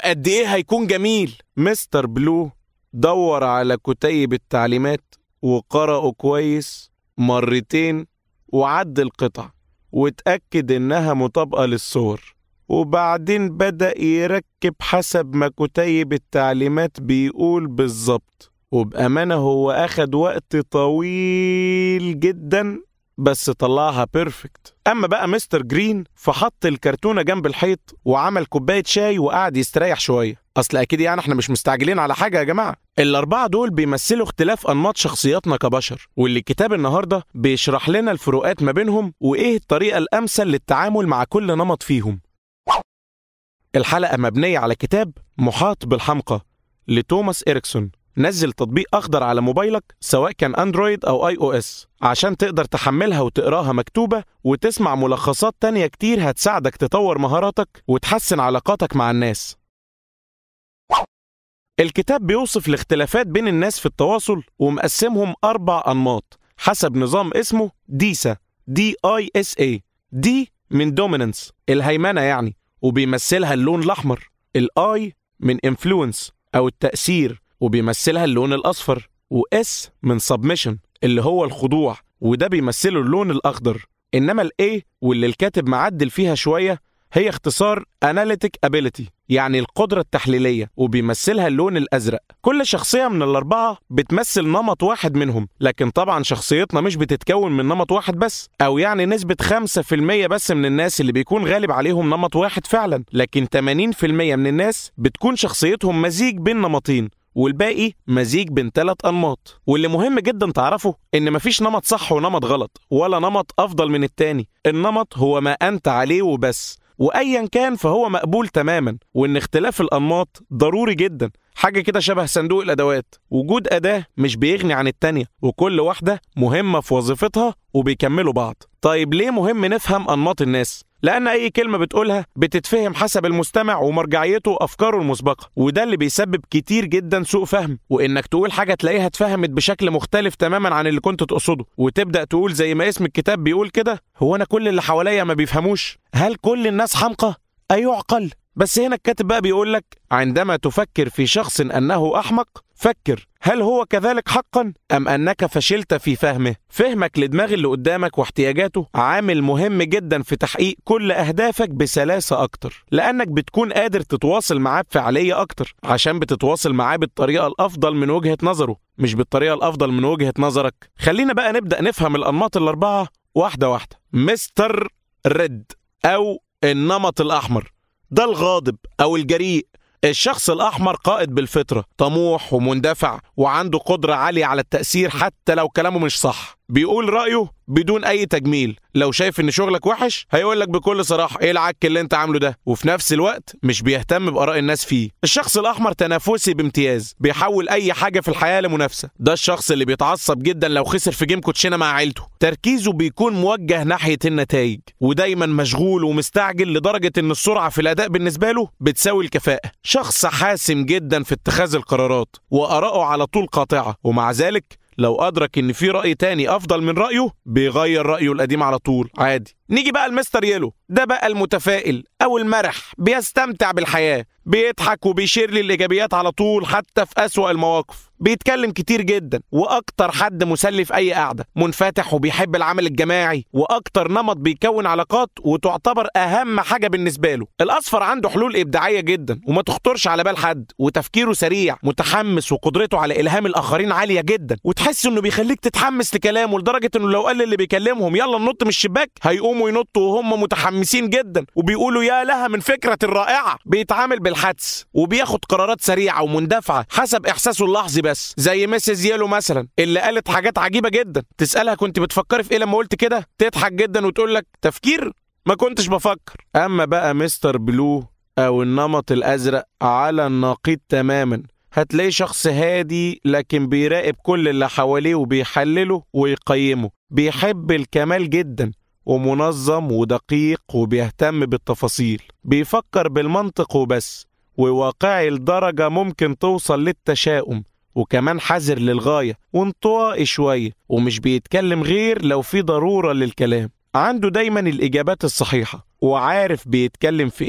وقد ايه هيكون جميل مستر بلو دور على كتيب التعليمات وقرأه كويس مرتين وعد القطع واتأكد إنها مطابقة للصور وبعدين بدأ يركب حسب ما كتيب التعليمات بيقول بالظبط وبأمانة هو أخد وقت طويل جدا بس طلعها بيرفكت أما بقى مستر جرين فحط الكرتونة جنب الحيط وعمل كوباية شاي وقعد يستريح شوية أصل أكيد يعني إحنا مش مستعجلين على حاجة يا جماعة الأربعة دول بيمثلوا اختلاف أنماط شخصياتنا كبشر واللي الكتاب النهاردة بيشرح لنا الفروقات ما بينهم وإيه الطريقة الأمثل للتعامل مع كل نمط فيهم الحلقة مبنية على كتاب محاط بالحمقى لتوماس إريكسون نزل تطبيق أخضر على موبايلك سواء كان أندرويد أو آي أو إس عشان تقدر تحملها وتقراها مكتوبة وتسمع ملخصات تانية كتير هتساعدك تطور مهاراتك وتحسن علاقاتك مع الناس الكتاب بيوصف الاختلافات بين الناس في التواصل ومقسمهم أربع أنماط حسب نظام اسمه ديسا دي اي اس اي دي من دوميننس الهيمنة يعني وبيمثلها اللون الأحمر الاي من انفلونس أو التأثير وبيمثلها اللون الأصفر واس من سبمشن اللي هو الخضوع وده بيمثله اللون الأخضر إنما الاي واللي الكاتب معدل فيها شوية هي اختصار Analytic Ability يعني القدرة التحليلية وبيمثلها اللون الأزرق كل شخصية من الأربعة بتمثل نمط واحد منهم لكن طبعا شخصيتنا مش بتتكون من نمط واحد بس أو يعني نسبة 5% بس من الناس اللي بيكون غالب عليهم نمط واحد فعلا لكن 80% من الناس بتكون شخصيتهم مزيج بين نمطين والباقي مزيج بين ثلاث أنماط واللي مهم جدا تعرفه إن مفيش نمط صح ونمط غلط ولا نمط أفضل من التاني النمط هو ما أنت عليه وبس وايا كان فهو مقبول تماما وان اختلاف الانماط ضروري جدا حاجة كده شبه صندوق الأدوات وجود أداة مش بيغني عن التانية وكل واحدة مهمة في وظيفتها وبيكملوا بعض طيب ليه مهم نفهم أنماط الناس؟ لأن أي كلمة بتقولها بتتفهم حسب المستمع ومرجعيته وأفكاره المسبقة وده اللي بيسبب كتير جدا سوء فهم وإنك تقول حاجة تلاقيها اتفهمت بشكل مختلف تماما عن اللي كنت تقصده وتبدأ تقول زي ما اسم الكتاب بيقول كده هو أنا كل اللي حواليا ما بيفهموش هل كل الناس حمقى؟ أيعقل بس هنا الكاتب بقى بيقول لك عندما تفكر في شخص أنه أحمق فكر هل هو كذلك حقا أم أنك فشلت في فهمه؟ فهمك لدماغ اللي قدامك واحتياجاته عامل مهم جدا في تحقيق كل أهدافك بسلاسة أكتر لأنك بتكون قادر تتواصل معاه بفعالية أكتر عشان بتتواصل معاه بالطريقة الأفضل من وجهة نظره مش بالطريقة الأفضل من وجهة نظرك خلينا بقى نبدأ نفهم الأنماط الأربعة واحدة واحدة مستر ريد أو النمط الأحمر ده الغاضب أو الجريء الشخص الأحمر قائد بالفطرة طموح ومندفع وعنده قدرة عالية على التأثير حتى لو كلامه مش صح بيقول رأيه بدون أي تجميل لو شايف إن شغلك وحش هيقول لك بكل صراحة إيه العك اللي أنت عامله ده وفي نفس الوقت مش بيهتم بآراء الناس فيه الشخص الأحمر تنافسي بامتياز بيحول أي حاجة في الحياة لمنافسة ده الشخص اللي بيتعصب جدا لو خسر في جيم كوتشينة مع عيلته تركيزه بيكون موجه ناحية النتائج ودايما مشغول ومستعجل لدرجة إن السرعة في الأداء بالنسبة له بتساوي الكفاءة شخص حاسم جدا في اتخاذ القرارات وآراءه على طول قاطعة ومع ذلك لو أدرك إن في رأي تاني أفضل من رأيه بيغير رأيه القديم على طول عادي نيجي بقى المستر يلو ده بقى المتفائل أو المرح بيستمتع بالحياة بيضحك وبيشير لي الإيجابيات على طول حتى في أسوأ المواقف بيتكلم كتير جدا وأكتر حد مسلي في أي قعدة منفتح وبيحب العمل الجماعي وأكتر نمط بيكون علاقات وتعتبر أهم حاجة بالنسبة له الأصفر عنده حلول إبداعية جدا وما تخطرش على بال حد وتفكيره سريع متحمس وقدرته على إلهام الآخرين عالية جدا وتحس إنه بيخليك تتحمس لكلامه لدرجة إنه لو قال اللي بيكلمهم يلا ننط من الشباك هيقوموا ينطوا وهم متحمسين جدا وبيقولوا يا لها من فكرة الرائعة بيتعامل بالحدس وبياخد قرارات سريعة ومندفعة حسب إحساسه اللحظي بس زي ميسيز يلو مثلا اللي قالت حاجات عجيبة جدا تسألها كنت بتفكري في إيه لما قلت كده تضحك جدا وتقول لك تفكير ما كنتش بفكر أما بقى مستر بلو أو النمط الأزرق على النقيض تماما هتلاقيه شخص هادي لكن بيراقب كل اللي حواليه وبيحلله ويقيمه بيحب الكمال جدا ومنظم ودقيق وبيهتم بالتفاصيل بيفكر بالمنطق وبس وواقعي لدرجة ممكن توصل للتشاؤم وكمان حذر للغاية وانطوائي شوية ومش بيتكلم غير لو في ضرورة للكلام عنده دايما الإجابات الصحيحة وعارف بيتكلم في إيه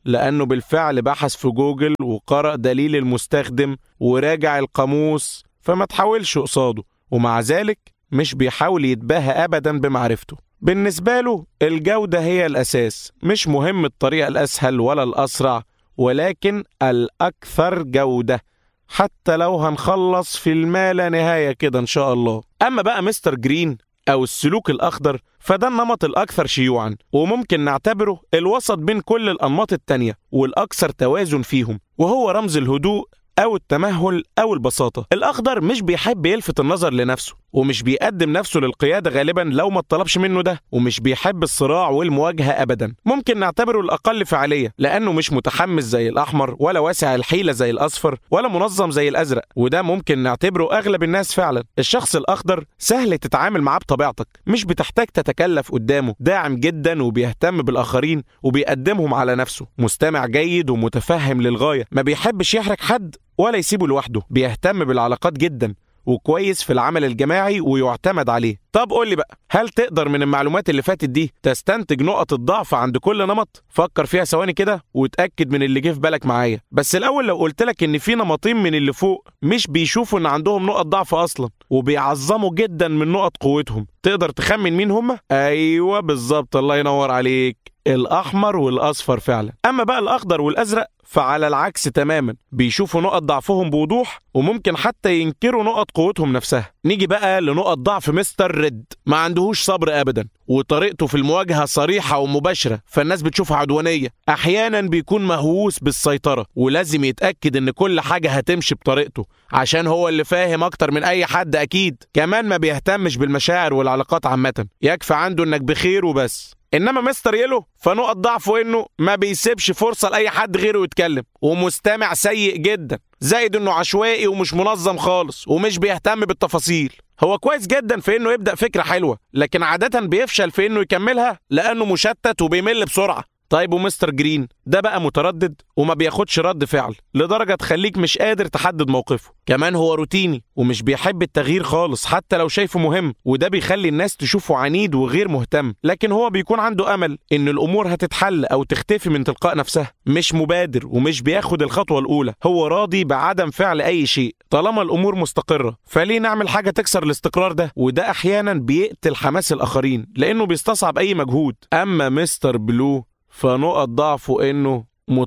لأنه بالفعل بحث في جوجل وقرأ دليل المستخدم وراجع القاموس فما تحاولش قصاده ومع ذلك مش بيحاول يتباهى أبدا بمعرفته بالنسبة له الجودة هي الأساس مش مهم الطريقة الأسهل ولا الأسرع ولكن الأكثر جودة حتى لو هنخلص في الما لا نهاية كده إن شاء الله أما بقى مستر جرين أو السلوك الأخضر فده النمط الأكثر شيوعا وممكن نعتبره الوسط بين كل الأنماط التانية والأكثر توازن فيهم وهو رمز الهدوء أو التمهل أو البساطة الأخضر مش بيحب يلفت النظر لنفسه ومش بيقدم نفسه للقيادة غالبا لو ما اتطلبش منه ده ومش بيحب الصراع والمواجهة أبدا ممكن نعتبره الأقل فعالية لأنه مش متحمس زي الأحمر ولا واسع الحيلة زي الأصفر ولا منظم زي الأزرق وده ممكن نعتبره أغلب الناس فعلا الشخص الأخضر سهل تتعامل معاه بطبيعتك مش بتحتاج تتكلف قدامه داعم جدا وبيهتم بالآخرين وبيقدمهم على نفسه مستمع جيد ومتفهم للغاية ما بيحبش يحرج حد ولا يسيبه لوحده بيهتم بالعلاقات جدا وكويس في العمل الجماعي ويعتمد عليه طب قول لي بقى هل تقدر من المعلومات اللي فاتت دي تستنتج نقط الضعف عند كل نمط فكر فيها ثواني كده وتاكد من اللي جه في بالك معايا بس الاول لو قلت لك ان في نمطين من اللي فوق مش بيشوفوا ان عندهم نقط ضعف اصلا وبيعظموا جدا من نقط قوتهم تقدر تخمن مين هم ايوه بالظبط الله ينور عليك الاحمر والاصفر فعلا اما بقى الاخضر والازرق فعلى العكس تماما بيشوفوا نقط ضعفهم بوضوح وممكن حتى ينكروا نقط قوتهم نفسها نيجي بقى لنقط ضعف مستر ريد ما عندهوش صبر ابدا وطريقته في المواجهه صريحه ومباشره فالناس بتشوفها عدوانيه احيانا بيكون مهووس بالسيطره ولازم يتاكد ان كل حاجه هتمشي بطريقته عشان هو اللي فاهم اكتر من اي حد اكيد كمان ما بيهتمش بالمشاعر والعلاقات عامه يكفي عنده انك بخير وبس انما مستر يلو فنقط ضعفه انه ما بيسيبش فرصه لاي حد غيره يتكلم ومستمع سيء جدا زائد انه عشوائي ومش منظم خالص ومش بيهتم بالتفاصيل هو كويس جدا في انه يبدا فكره حلوه لكن عاده بيفشل في انه يكملها لانه مشتت وبيمل بسرعه طيب ومستر جرين ده بقى متردد وما بياخدش رد فعل لدرجة تخليك مش قادر تحدد موقفه كمان هو روتيني ومش بيحب التغيير خالص حتى لو شايفه مهم وده بيخلي الناس تشوفه عنيد وغير مهتم لكن هو بيكون عنده أمل إن الأمور هتتحل أو تختفي من تلقاء نفسها مش مبادر ومش بياخد الخطوة الأولى هو راضي بعدم فعل أي شيء طالما الأمور مستقرة فليه نعمل حاجة تكسر الاستقرار ده وده أحيانا بيقتل حماس الآخرين لأنه بيستصعب أي مجهود أما مستر بلو فنقط ضعفه انه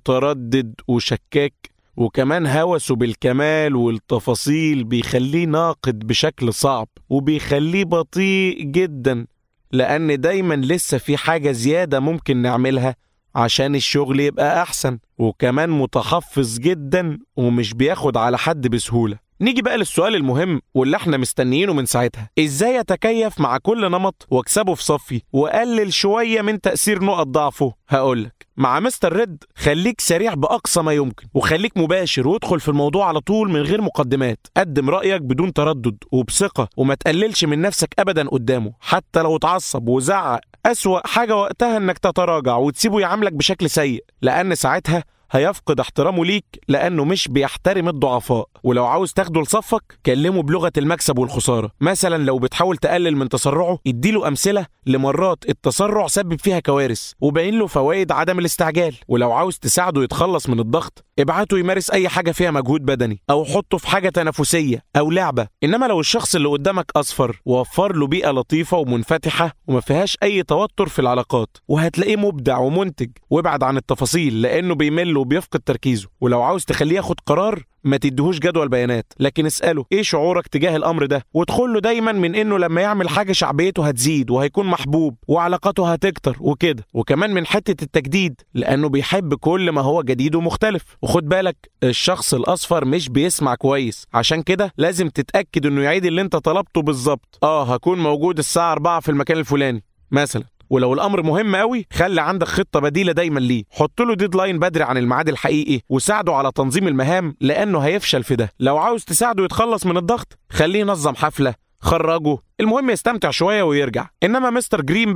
متردد وشكاك وكمان هوسه بالكمال والتفاصيل بيخليه ناقد بشكل صعب وبيخليه بطيء جدا لأن دايما لسه في حاجة زيادة ممكن نعملها عشان الشغل يبقى أحسن وكمان متحفظ جدا ومش بياخد على حد بسهولة نيجي بقى للسؤال المهم واللي احنا مستنيينه من ساعتها ازاي اتكيف مع كل نمط واكسبه في صفي واقلل شويه من تاثير نقط ضعفه هقولك مع مستر ريد خليك سريع باقصى ما يمكن وخليك مباشر وادخل في الموضوع على طول من غير مقدمات قدم رايك بدون تردد وبثقه وما تقللش من نفسك ابدا قدامه حتى لو اتعصب وزعق اسوا حاجه وقتها انك تتراجع وتسيبه يعاملك بشكل سيء لان ساعتها هيفقد احترامه ليك لانه مش بيحترم الضعفاء ولو عاوز تاخده لصفك كلمه بلغه المكسب والخساره مثلا لو بتحاول تقلل من تسرعه اديله امثله لمرات التسرع سبب فيها كوارث وبين له فوائد عدم الاستعجال ولو عاوز تساعده يتخلص من الضغط ابعته يمارس اي حاجه فيها مجهود بدني او حطه في حاجه تنافسيه او لعبه انما لو الشخص اللي قدامك اصفر وفر له بيئه لطيفه ومنفتحه وما فيهاش اي توتر في العلاقات وهتلاقيه مبدع ومنتج وابعد عن التفاصيل لانه بيمل وبيفقد تركيزه ولو عاوز تخليه ياخد قرار ما تديهوش جدول بيانات لكن اساله ايه شعورك تجاه الامر ده وادخل له دايما من انه لما يعمل حاجه شعبيته هتزيد وهيكون محبوب وعلاقاته هتكتر وكده وكمان من حته التجديد لانه بيحب كل ما هو جديد ومختلف وخد بالك الشخص الاصفر مش بيسمع كويس عشان كده لازم تتاكد انه يعيد اللي انت طلبته بالظبط اه هكون موجود الساعه 4 في المكان الفلاني مثلا ولو الامر مهم قوي خلي عندك خطه بديله دايما ليه حط له ديدلاين بدري عن الميعاد الحقيقي وساعده على تنظيم المهام لانه هيفشل في ده لو عاوز تساعده يتخلص من الضغط خليه ينظم حفله خرجه المهم يستمتع شويه ويرجع انما مستر جرين بقى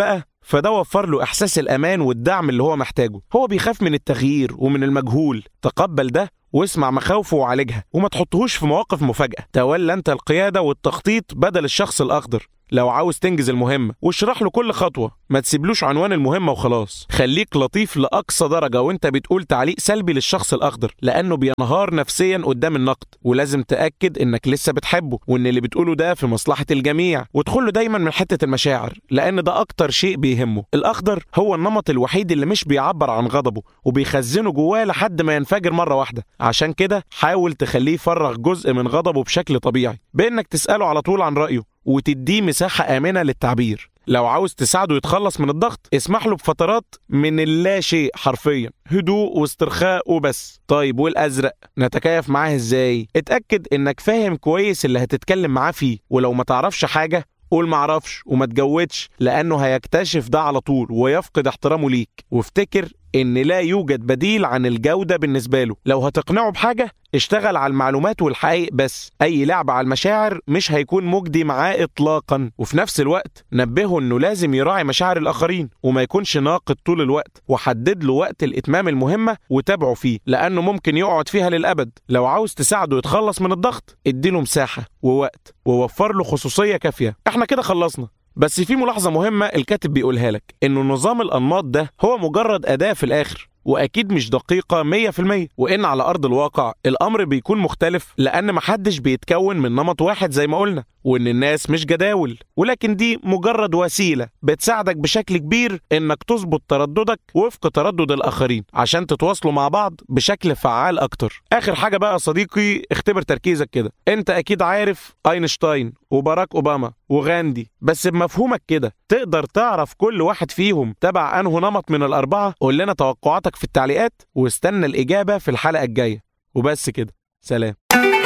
فده وفر له إحساس الأمان والدعم اللي هو محتاجه هو بيخاف من التغيير ومن المجهول تقبل ده واسمع مخاوفه وعالجها وما تحطهوش في مواقف مفاجأة تولى أنت القيادة والتخطيط بدل الشخص الأخضر لو عاوز تنجز المهمة واشرح له كل خطوة ما تسيبلوش عنوان المهمة وخلاص خليك لطيف لأقصى درجة وانت بتقول تعليق سلبي للشخص الأخضر لأنه بينهار نفسيا قدام النقد ولازم تأكد انك لسه بتحبه وان اللي بتقوله ده في مصلحة الجميع وادخله دايما من حتة المشاعر لأن ده أكتر شيء بيهمه الأخضر هو النمط الوحيد اللي مش بيعبر عن غضبه وبيخزنه جواه لحد ما ينفجر مرة واحدة عشان كده حاول تخليه يفرغ جزء من غضبه بشكل طبيعي بإنك تسأله على طول عن رأيه وتديه مساحة آمنة للتعبير لو عاوز تساعده يتخلص من الضغط اسمح له بفترات من اللا شيء حرفيا هدوء واسترخاء وبس طيب والازرق نتكيف معاه ازاي اتاكد انك فاهم كويس اللي هتتكلم معاه فيه ولو ما تعرفش حاجه قول معرفش وما تجودش لانه هيكتشف ده على طول ويفقد احترامه ليك وافتكر ان لا يوجد بديل عن الجودة بالنسبة له لو هتقنعه بحاجة اشتغل على المعلومات والحقائق بس اي لعب على المشاعر مش هيكون مجدي معاه اطلاقا وفي نفس الوقت نبهه انه لازم يراعي مشاعر الاخرين وما يكونش ناقد طول الوقت وحدد له وقت الاتمام المهمة وتابعه فيه لانه ممكن يقعد فيها للابد لو عاوز تساعده يتخلص من الضغط اديله مساحة ووقت ووفر له خصوصية كافية احنا كده خلصنا بس في ملاحظة مهمة الكاتب بيقولها لك إنه نظام الأنماط ده هو مجرد أداة في الآخر وأكيد مش دقيقة 100% وإن على أرض الواقع الأمر بيكون مختلف لأن محدش بيتكون من نمط واحد زي ما قلنا وإن الناس مش جداول ولكن دي مجرد وسيلة بتساعدك بشكل كبير إنك تظبط ترددك وفق تردد الآخرين عشان تتواصلوا مع بعض بشكل فعال أكتر آخر حاجة بقى يا صديقي اختبر تركيزك كده أنت أكيد عارف أينشتاين وباراك أوباما وغاندي بس بمفهومك كده تقدر تعرف كل واحد فيهم تبع أنه نمط من الأربعة قول لنا توقعاتك في التعليقات واستنى الإجابة في الحلقة الجاية وبس كده سلام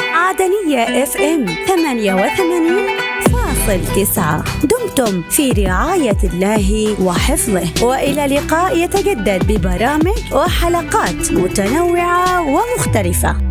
عدنية اف ام 88.9 دمتم في رعاية الله وحفظه وإلى لقاء يتجدد ببرامج وحلقات متنوعة ومختلفة